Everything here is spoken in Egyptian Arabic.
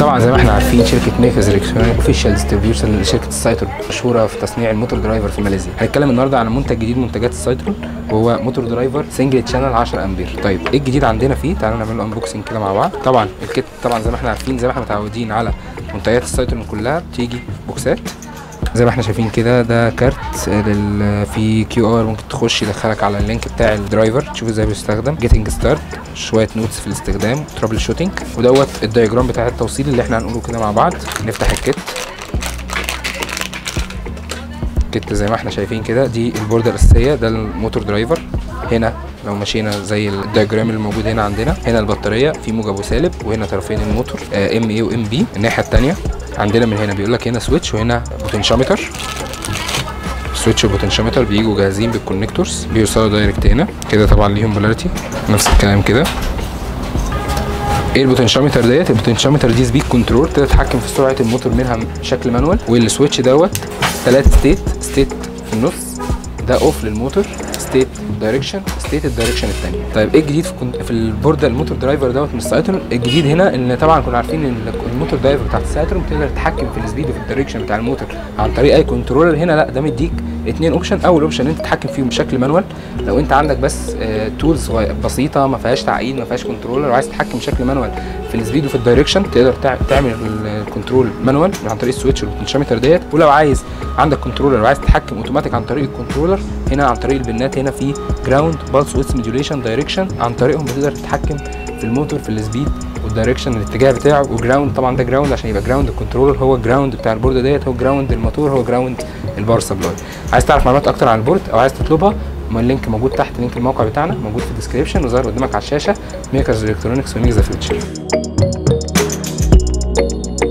طبعا زي ما احنا عارفين شركه ميكرز الكترونيك اوفيشال ديستريبيوشن لشركه السايترون مشهوره في تصنيع الموتور درايفر في ماليزيا هنتكلم النهارده عن منتج جديد من منتجات السايترون وهو موتور درايفر سنجل تشانل 10 امبير طيب ايه الجديد عندنا فيه تعالوا نعمل له انبوكسنج كده مع بعض طبعا الكيت طبعا زي ما احنا عارفين زي ما احنا متعودين على منتجات السايترون كلها بتيجي بوكسات زي ما احنا شايفين كده ده كارت لل في كيو ار ممكن تخش يدخلك على اللينك بتاع الدرايفر تشوف ازاي بيستخدم جيتنج ستارت شويه نوتس في الاستخدام ترابل شوتنج ودوت الدايجرام بتاع التوصيل اللي احنا هنقوله كده مع بعض نفتح الكيت كيت زي ما احنا شايفين كده دي البوردة الأساسية ده الموتور درايفر هنا لو مشينا زي الدياجرام اللي موجود هنا عندنا هنا البطارية في موجب وسالب وهنا طرفين الموتور ام اي وام بي الناحية التانية عندنا من هنا بيقول لك هنا سويتش وهنا بوتنشومتر سويتش وبوتنشومتر بيجوا جاهزين بالكونكتورز بيوصلوا دايركت هنا كده طبعا ليهم بولاريتي نفس الكلام كده ايه البوتنشومتر ديت البوتنشومتر دي سبيد كنترول تقدر تتحكم في سرعه الموتور منها بشكل مانوال والسويتش دوت ثلاث ستيت ستيت في النص ده اوف للموتور ستيت دايركشن ستيت الدايركشن الثانيه طيب ايه الجديد في, كنت في البورده الموتور درايفر دوت من السايترون الجديد هنا ان طبعا كنا عارفين ان الموتور درايفر بتاعت السايترون بتقدر تتحكم في السبيد وفي الدايركشن بتاع الموتور عن طريق اي كنترولر هنا لا ده مديك اتنين اوبشن اول اوبشن انت تتحكم فيهم بشكل مانوال لو انت عندك بس تولز بسيطه ما فيهاش تعقيد ما فيهاش كنترولر وعايز تتحكم بشكل مانوال في السبيد وفي الدايركشن تقدر تعمل الكنترول مانوال عن طريق السويتش والبوتنشومتر ديت ولو عايز عندك كنترولر وعايز تتحكم اوتوماتيك عن طريق الكنترولر هنا عن طريق البنات هنا في جراوند بالس ويتس موديوليشن دايركشن عن طريقهم بتقدر تتحكم في الموتور في السبيد والدايركشن الاتجاه بتاعه وجراوند طبعا ده جراوند عشان يبقى جراوند الكنترولر هو الجراوند بتاع البورده ديت هو جراوند الموتور هو جراوند الباور سبلاي عايز تعرف معلومات اكتر عن البورد او عايز تطلبها ما اللينك موجود تحت لينك الموقع بتاعنا موجود في الديسكربشن وظاهر قدامك على الشاشه ميكرز الكترونكس وميك ذا فيوتشر